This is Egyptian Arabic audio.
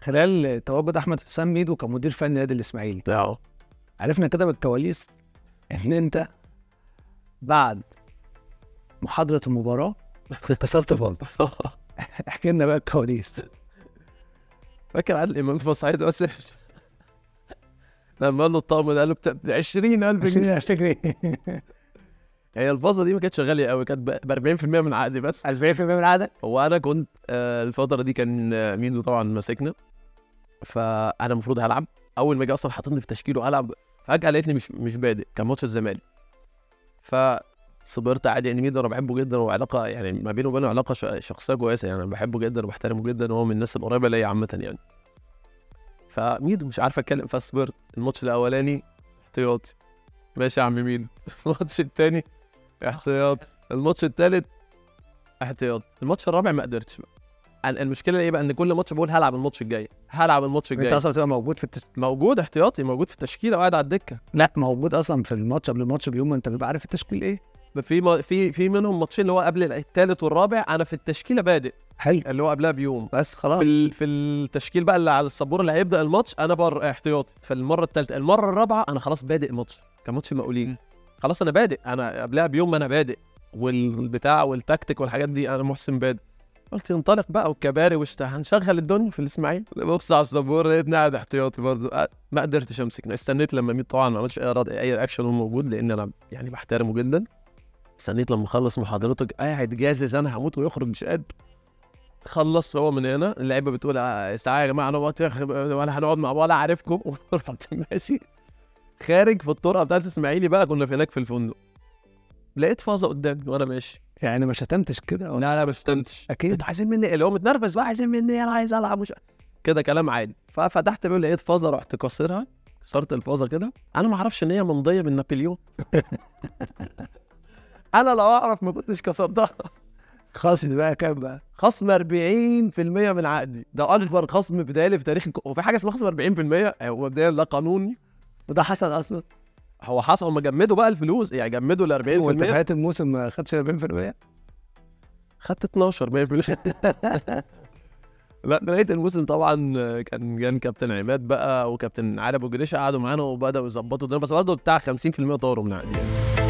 خلال تواجد احمد حسام ميدو كمدير فني نادي الاسماعيلي اه عرفنا كده بالكواليس ان انت بعد محاضره المباراه كسرت فاز احكي لنا بقى الكواليس فاكر عادل امام في صعيد بس لما قال له الطقم ده قال له ب 20000 عشان جنيه افتكر ايه هي الفازه دي ما كانتش غاليه قوي كانت ب 40% من عقدي بس 2000% من العدد هو انا كنت آه، الفتره دي كان آه، ميدو طبعا ماسكنا فانا المفروض هلعب اول ما جه اصلا حاططني في تشكيله هلعب فجاه لقيتني مش مش بادئ كان ماتش الزمالك فصبرت عادي يعني ميدو انا بحبه جدا وعلاقه يعني ما بينه وبينه علاقه ش- شخصيه كويسه يعني انا بحبه جدا وبحترمه جدا وهو من الناس القريبه ليا عامه يعني فميدو مش عارف اتكلم فصبرت الماتش الاولاني احتياطي ماشي يا عم ميدو الماتش التاني احتياط الماتش التالت احتياط الماتش الرابع ما قدرتش بقى ال- المشكله ايه بقى ان كل ماتش بقول هلعب الماتش الجاي هلعب الماتش انت الجاي اصلا تبقى موجود في التش... موجود احتياطي موجود في التشكيله وقاعد على الدكه لا موجود اصلا في الماتش قبل الماتش بيوم انت بيبقى عارف التشكيل ايه في ما- في في منهم ماتشين اللي هو قبل الثالث والرابع انا في التشكيله بادئ حلو اللي هو قبلها بيوم بس خلاص في ال- في التشكيل بقى اللي على السبوره اللي هيبدا الماتش انا بر احتياطي فالمره الثالثه المره الرابعه انا خلاص بادئ الماتش كان ماتش المقاولين خلاص انا بادئ انا قبلها بيوم انا بادئ والبتاع والتكتيك والحاجات دي انا محسن بادئ قلت انطلق بقى والكباري وش هنشغل الدنيا في الاسماعيلي ببص على السبوره لقيتني قاعد احتياطي برضه أه، ما قدرتش امسك استنيت لما ميت طبعا ما عملش اي رد اي رياكشن هو موجود لان انا يعني بحترمه جدا استنيت لما خلص محاضرته قاعد جازز انا هموت ويخرج مش قادر خلص هو من هنا اللعيبه بتقول آه، تعالى يا جماعه انا وقت ولا هنقعد مع ولا عارفكم رحت ماشي خارج في الطرقه بتاعت الاسماعيلي بقى كنا في هناك في الفندق لقيت فازه قدامي وانا ماشي يعني ما شتمتش كده لا لا ما شتمتش اكيد انتوا عايزين مني اللي هو متنرفز بقى عايزين مني انا عايز العب مش كده كلام عادي ففتحت بيقول لقيت فازه رحت كسرها كسرت الفازه كده انا ما اعرفش ان هي ممضيه من نابليون انا لو اعرف ما كنتش كسرتها خصم بقى كام بقى خصم 40% من عقدي ده اكبر خصم بدالي في تاريخ الك- هو في حاجه اسمها خصم 40% هو مبدئيا ده قانوني وده حصل اصلا هو حصل هم جمدوا بقى الفلوس يعني جمدوا ال وانت 40% في نهايه الموسم ما خدتش 40% خدت 12 100% لا نهايه الموسم طبعا كان كان كابتن عماد بقى وكابتن علي ابو جريشه قعدوا معانا وبداوا يظبطوا الدنيا بس برضه بتاع 50% طاروا من عقدي يعني.